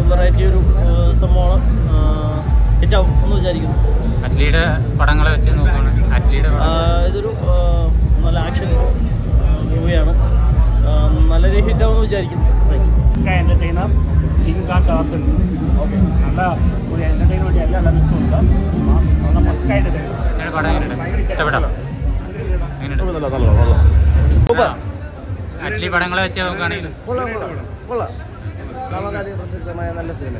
Variety ഒരു ആ, സംഭവമാണ് ഹിറ്റാവും എന്ന് വിചാരിക്കുന്നു അറ്റ്ലിയുടെ പടങ്ങൾ വെച്ച് നോക്കുകയാണ് അറ്റ്ലിയുടെ ആ, ഇതൊരു ആ, നല്ല ആക്ഷൻ മൂവിയാണ് നല്ല രീതിയിൽ ഹിറ്റാവുമെന്ന് വിചാരിക്കുന്നു എന്റർടൈനർ ഇൻകാ കാത്തുണ്ട് നല്ല ഒരു എന്റർടൈൻമെന്റ് എല്ലാം ലഭിക്കുന്നുണ്ട് നല്ല പക്ക എന്റർടൈനർ പടം എങ്ങനെയുണ്ട് ഇഷ്ടപ്പെട്ടോ എങ്ങനെയുണ്ട് സൂപ്പർ അറ്റ്ലി പടങ്ങൾ വെച്ച് നോക്കുകയാണെങ്കിൽ കൊള്ളാം കൊള്ളാം കൊള്ളാം സമകാലിക പ്രസക്തമായ നല്ല സിനിമ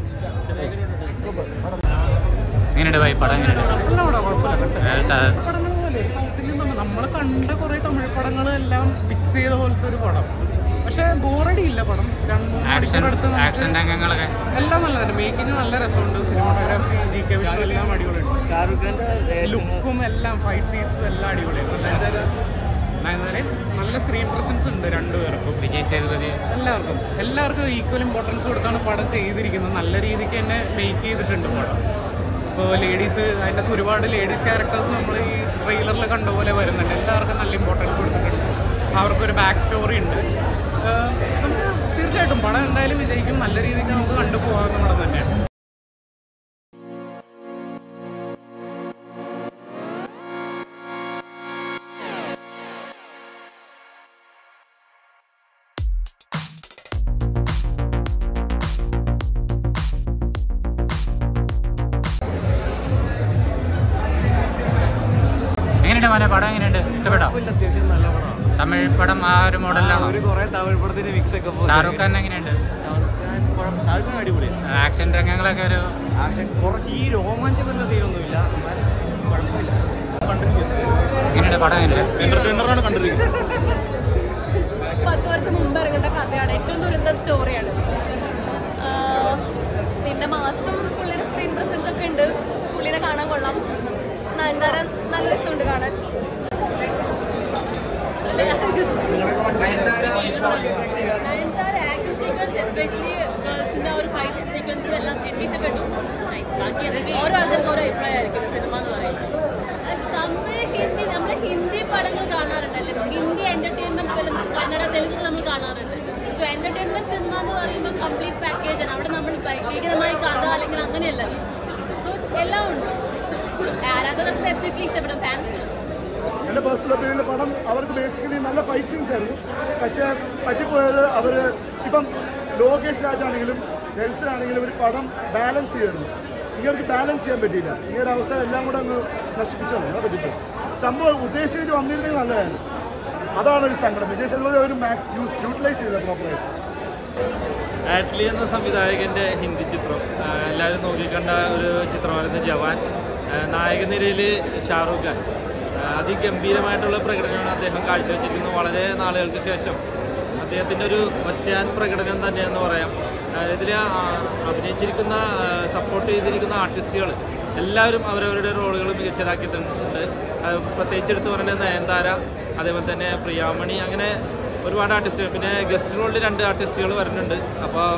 എങ്ങനെയുണ്ട് ഭായി പടം എങ്ങനെയുണ്ട് ഏ, സ- സൗത്തിൽ നിന്നും നമ്മൾ കണ്ട കുറെ തമിഴ് പടങ്ങളെല്ലാം മിക്സ് ചെയ്ത പോലത്തെ ഒരു പടം പക്ഷെ ബോറടി ഇല്ല പടം രണ്ട് മൂന്ന് ആക്ഷൻ മണിക്കൂർ അടുത്ത് നമുക്ക് ആക്ഷൻ രംഗങ്ങളൊക്കെ എല്ലാം നല്ലതാണ് മേക്കിംഗ് നല്ല രസമുണ്ട് സിനിമാറ്റോഗ്രാഫി ജി കെ വിഷ്ണു എല്ലാം അടിപൊളിയുണ്ട് ഷാറുഖ് ഖാന്റെ ലുക്കും എല്ലാം ഫൈറ്റ് സീൻസും എല്ലാം അടിപൊളിയാണ് നയൻതാരയും നല്ല സ്ക്രീൻ പ്രസൻസ് ഉണ്ട് രണ്ടുപേർക്കും വിജയ് സേതുപതി എല്ലാവർക്കും എല്ലാവർക്കും ഈക്വൽ ഇമ്പോർട്ടൻസ് കൊടുത്താണ് പടം ചെയ്തിരിക്കുന്നത് നല്ല രീതിക്ക് തന്നെ മേക്ക് ചെയ്തിട്ടുണ്ട് പടം ഇപ്പോൾ ലേഡീസ് അതിൻ്റെ അകത്ത് ഒരുപാട് ലേഡീസ് ക്യാരക്ടേഴ്സ് നമ്മൾ ഈ ട്രെയിലറിൽ കണ്ട പോലെ വരുന്നുണ്ട് എല്ലാവർക്കും നല്ല ഇമ്പോർട്ടൻസ് കൊടുത്തിട്ടുണ്ട് അവർക്കൊരു ബാക്ക് സ്റ്റോറി ഉണ്ട് ഏഹ് നമുക്ക് തീർച്ചയായിട്ടും പടം എന്തായാലും വിജയിക്കും നല്ല രീതിക്ക് നമുക്ക് കണ്ടുപോകാവുന്ന പടം തന്നെയാണ് എങ്ങനെയുണ്ട് മോനെ പടം എങ്ങനെയുണ്ട് ഇഷ്ടപ്പെട്ടോ അത്യാവശ്യം നല്ല പടമാണ് തമിഴ് പടം ആ ഒരു മോഡലിലാണോ ഒരു കുറെ തമിഴ് പടത്തിന്റെ മിക്സ് ഒക്കെ പോലെ. ഷാറൂഖ് ഖാൻ എങ്ങനെയുണ്ട് ഷാറുഖ് ഖാൻ കുഴപ്പം- ഷാറുഖ് ഖാൻ അടിപൊളിയാണ് ആക്ഷൻ രംഗങ്ങളൊക്കെ ഒരു ആക്ഷൻ കുറച്ച് ഈ രോമാഞ്ചം സീനൊന്നുമില്ല എന്നാലും കുഴപ്പമില്ല എങ്ങനെയുണ്ട് പടം എങ്ങനെയുണ്ട് എന്റർടൈനറാണ് കണ്ടിരിക്കുന്നത് പത്ത് വർഷം മുമ്പ് ഇറങ്ങേണ്ട കഥയാണ് ഏറ്റവും ദുരന്ത സ്റ്റോറിയാണ് ആഹ് പിന്നെ മാസം പുള്ളിയുടെ സ്ക്രീൻ പ്രസൻസ് ഒക്കെ ഉണ്ട് പുള്ളിനെ കാണാൻ കൊള്ളാം നയൻതാര നല്ല രസമുണ്ട് കാണാൻ നയൻതാര ആക്ഷൻ സീക്വൻസ് എസ്പെഷ്യലി ഗേൾസിന്റെ ഒരു ഫൈറ്റ് സീക്വൻസും എല്ലാം എനിക്ക് ഇഷ്ടപ്പെട്ടു ബാക്കി ഓരോ ആൾക്കാർക്കും ഓരോ അഭിപ്രായമായിരിക്കും സിനിമ എന്ന് പറയുന്നത് തമിഴ് ഹിന്ദി നമ്മൾ ഹിന്ദി പടങ്ങൾ കാണാറുണ്ടല്ലേ ഹിന്ദി എന്റർടൈൻമെന്റ് ഫിലിം കന്നഡ തെലുങ്ക് നമ്മൾ കാണാറുണ്ട് സോ എന്റർടൈൻമെന്റ് സിനിമ എന്ന് പറയുമ്പോൾ കംപ്ലീറ്റ് പാക്കേജ് ആണ് അവിടെ നമ്മൾ ഭീകരമായ കഥ അല്ലെങ്കിൽ അങ്ങനെയല്ലല്ലോ സോ എല്ലാം ഉണ്ട് ആരാധകർക്ക് ഡെഫിനറ്റ്ലി ഇഷ്ടപ്പെടും ഫാൻസ് എൻ്റെ പേഴ്സണൽ ഒപ്പീനിയനിൽ പടം അവർക്ക് ബേസിക്കലി നല്ല ഫൈറ്റ് സീൻസ് ആയിരുന്നു പക്ഷേ പറ്റിപ്പോയത് അവർ ഇപ്പം ലോകേഷ് രാജാണെങ്കിലും നെൽസൺ ആണെങ്കിലും ഒരു പടം ബാലൻസ് ചെയ്യുമായിരുന്നു ഇങ്ങനെ ബാലൻസ് ചെയ്യാൻ പറ്റിയില്ല ഈ ഒരു അവസരം എല്ലാം കൂടെ അങ്ങ് നശിപ്പിച്ചു കളഞ്ഞു പറ്റിപ്പോയി സംഭവം ഉദ്ദേശിച്ചിട്ട് വന്നിരുന്നെങ്കിൽ നല്ലതായിരുന്നു അതാണ് ഒരു സങ്കടം വിജയ് സേതുപതി ഒരു മാക്സ് യൂട്ടിലൈസ് ചെയ്തത് പ്രോപ്പറായിട്ട് ആറ്റ്ലി എന്ന സംവിധായകൻ്റെ ഹിന്ദി ചിത്രം ആ, എല്ലാവരും നോക്കിക്കണ്ട ഒരു ചിത്രമായിരുന്നു ജവാൻ ആ, നായക നിരയിൽ ഷാറൂഖ് ഖാൻ ആ, അതിഗംഭീരമായിട്ടുള്ള പ്രകടനമാണ് അദ്ദേഹം കാഴ്ചവെച്ചിരിക്കുന്നത് വളരെ നാളുകൾക്ക് ശേഷം അദ്ദേഹത്തിൻ്റെ ഒരു ഒറ്റാൻ പ്രകടനം തന്നെയെന്ന് പറയാം ഇതിൽ അഭിനയിച്ചിരിക്കുന്ന സപ്പോർട്ട് ചെയ്തിരിക്കുന്ന ആർട്ടിസ്റ്റുകൾ എല്ലാവരും അവരവരുടെ റോളുകൾ മികച്ചതാക്കിയിട്ടുണ്ട് ആ, പ്രത്യേകിച്ച് എടുത്ത് പറയുന്നത് നയൻതാര അതേപോലെ തന്നെ പ്രിയാമണി അങ്ങനെ ഒരുപാട് ആർട്ടിസ്റ്റുകൾ പിന്നെ ഗസ്റ്റ് റോളിൽ രണ്ട് ആർട്ടിസ്റ്റുകൾ വരുന്നുണ്ട് അപ്പോൾ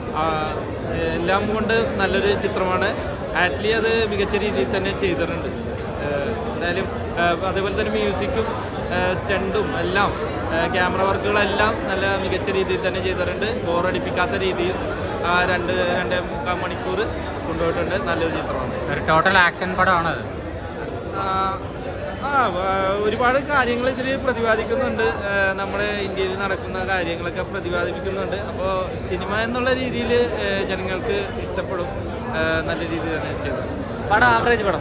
എല്ലാം കൊണ്ട് നല്ലൊരു ചിത്രമാണ് ആറ്റ്ലി അത് മികച്ച രീതിയിൽ തന്നെ ചെയ്തിട്ടുണ്ട് ഏഹ് എന്തായാലും ഏഹ് അതേപോലെ തന്നെ മ്യൂസിക്കും സ്റ്റണ്ടും എല്ലാം ക്യാമറ വർക്കുകളെല്ലാം നല്ല മികച്ച രീതിയിൽ തന്നെ ചെയ്തിട്ടുണ്ട് ബോറടിപ്പിക്കാത്ത രീതിയിൽ ആ രണ്ട് രണ്ട് മുക്കാൽ മണിക്കൂർ കൊണ്ടുപോയിട്ടുണ്ട് നല്ലൊരു ചിത്രമാണ് ഒരു ടോട്ടൽ ആക്ഷൻ പടമാണ് അത് ആ, ആ വ- ഒരുപാട് കാര്യങ്ങൾ ഇതിൽ പ്രതിപാദിക്കുന്നുണ്ട് ആ, നമ്മുടെ ഇന്ത്യയിൽ നടക്കുന്ന കാര്യങ്ങളൊക്കെ പ്രതിപാദിപ്പിക്കുന്നുണ്ട് അപ്പോൾ സിനിമ എന്നുള്ള രീതിയിൽ ജനങ്ങൾക്ക് ഇഷ്ടപ്പെടും ആ, നല്ല രീതിയിൽ തന്നെ ചെയ്തു പടം ആവറേജ് പടം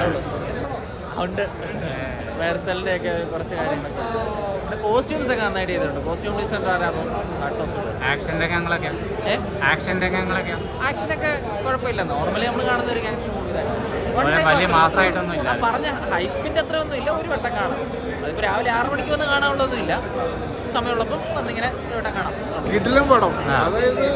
ഉണ്ട് വേർസലിന്റെ ഒക്കെ കുറച്ച് കാര്യങ്ങളൊക്കെ പിന്നെ കോസ്റ്റ്യൂംസ് ഒക്കെ നന്നായിട്ട് ചെയ്തിട്ടുണ്ട് കോസ്റ്റ്യൂം ഡിസൈനർ ആരാണോ ആക്ഷൻ രംഗങ്ങളൊക്കെ ആക്ഷൻ രംഗങ്ങളൊക്കെ ആക്ഷനൊക്കെ കുഴപ്പമില്ല നോർമലി നമ്മൾ കാണുന്ന ഒരു ആക്ഷൻ വളരെ വലിയ മാസമായിട്ടൊന്നും ഇല്ല. പറഞ്ഞ ഹൈപ്പിന്റെ അത്ര ഒന്നും ഇല്ല ഒരു വട്ടം കാണാം അതിപ്പോ രാവിലെ ആറ് മണിക്ക് വന്ന് കാണാനുള്ളതൊന്നും ഇല്ല സമയമുള്ളപ്പം വന്നിങ്ങനെ ഒരു വട്ടം കാണാം കിടിലം പടം ആ. അതായത്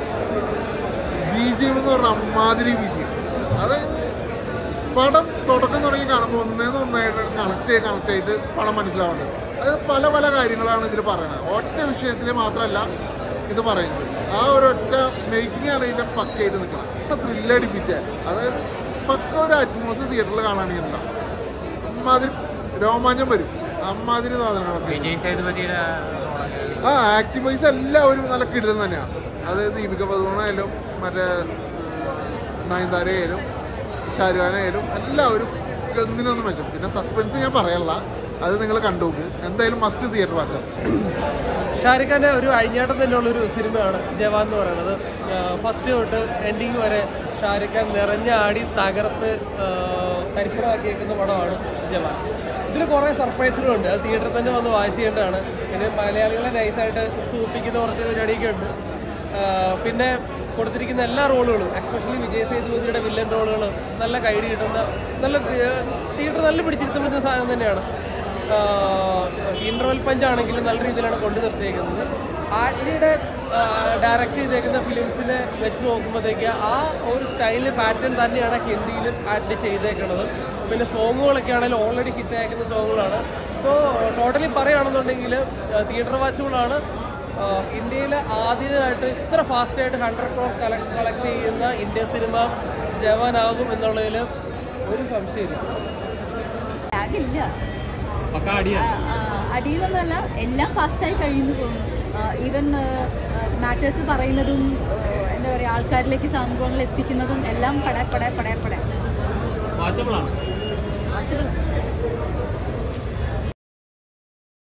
ബി ജി എം എന്ന് പറഞ്ഞ അമ്മാതിരി ബി ജി എം അതായത് പടം തുടക്കം തുടങ്ങി കാണുമ്പോൾ ഒന്നേന്ന് ഒന്നായിട്ട് കണക്ട് ചെയ്ത് കണക്ട് ആയിട്ട് പടം മനസ്സിലാവുന്നുണ്ട് അതായത് പല പല കാര്യങ്ങളാണ് ഇതിൽ പറയുന്നത് ഒറ്റ വിഷയത്തിൽ മാത്രമല്ല ഇത് പറയുന്നത് ആ ഒരൊറ്റ മേക്കിംഗ് ആണ് ഇതിന്റെ പക്കയായിട്ട് നിൽക്കുന്നത് ത്രില്ലടിപ്പിച്ച അതായത് പക്ക ഒരു അറ്റ്മോസ്ഫിയർ തിയേറ്ററിൽ കാണുകയാണെങ്കിൽ അമ്മാതിരി രോമാഞ്ചം വരും അമ്മാതിരി സാധനങ്ങളൊക്കെ വിജയ് സേതുപതിയുടെ ആ ആക്ടിവ് വൈസ് എല്ലാവരും നല്ല കിടിലം തന്നെയാണ് അത് ദീപിക പദുകോണായാലും മറ്റേ നയൻതാരയായാലും ഷാരൂഖ് ഖാനായാലും എല്ലാവരും ഒന്നിനൊന്നും മെച്ചം പിന്നെ സസ്പെൻസ് ഞാൻ പറയല്ല അത് നിങ്ങൾ കണ്ടുനോക്ക് എന്തായാലും മസ്റ്റ് തിയേറ്റർ വാച്ചാം ഷാരൂഖ് ഖാന്റെ ഒരു അഴിഞ്ഞാട്ടം തന്നെയുള്ളൊരു സിനിമയാണ് ജവാൻ എന്ന് പറയുന്നത് ഫസ്റ്റ് തൊട്ട് എൻഡിങ് വരെ ഷാരൂഖ് ഖാൻ നിറഞ്ഞാടി തകർത്ത് തരിപ്പണമാക്കിയേക്കുന്ന പടമാണ് ജവാൻ ഇതിൽ കുറേ സർപ്രൈസുകളുണ്ട് അത് തിയേറ്ററിൽ തന്നെ വന്ന് വാച്ച് ചെയ്യേണ്ടതാണ് പിന്നെ മലയാളികളെ നൈസായിട്ട് സൂപ്പിക്കുന്ന കുറച്ച് പരിപാടിയൊക്കെ ഉണ്ട് ആ, പിന്നെ കൊടുത്തിരിക്കുന്ന എല്ലാ റോളുകളും എക്സ്പെഷ്യലി വിജയ് സേതുപതിയുടെ വില്ലൻ റോളുകൾ നല്ല കൈഡി കിട്ടുന്ന നല്ല തിയേറ്റർ നല്ല പിടിച്ചിരുത്താൻ പറ്റുന്ന സാധനം തന്നെയാണ് ഇന്റർവൽ പഞ്ച് ആണെങ്കിലും നല്ല രീതിയിലാണ് കൊണ്ടു നിർത്തിയേക്കുന്നത് ആറ്റ്ലിയുടെ ഡയറക്റ്റ് ചെയ്തേക്കുന്ന ഫിലിംസിനെ വെച്ച് നോക്കുമ്പോഴത്തേക്ക് ആ ഒരു സ്റ്റൈല് പാറ്റേൺ തന്നെയാണ് ഹിന്ദിയിലും ആറ്റ്ലി ചെയ്തേക്കുന്നത് പിന്നെ സോങ്ങുകളൊക്കെ ആണെങ്കിലും ഓൾറെഡി ഹിറ്റ് ആയിരിക്കുന്ന സോങ്ങുകളാണ് സോ ടോട്ടലി പറയുകയാണെന്നുണ്ടെങ്കിൽ തിയേറ്റർ വാച്ചുകളാണ് ഇന്ത്യയിൽ ആദ്യമായിട്ട് ഇത്ര ഫാസ്റ്റായിട്ട് ഹൺഡ്രഡ് ക്രോർ കളക്ട് കളക്ട് ചെയ്യുന്ന ഇന്ത്യ സിനിമ ജവാനാകും എന്നുള്ളതിൽ ഒരു സംശയമില്ല ലാഗില്ല അടിയിലൊന്നുമല്ല എല്ലാം ഫാസ്റ്റായി കഴിയുന്നു പോകുന്നു ഈവൻ മാറ്റേഴ്സ് പറയുന്നതും ആ, എന്താ പറയുക ആൾക്കാരിലേക്ക് സംഭവങ്ങൾ എത്തിക്കുന്നതും എല്ലാം പട പട പട പട വാച്ചബിളാണ് വാച്ചബിൾ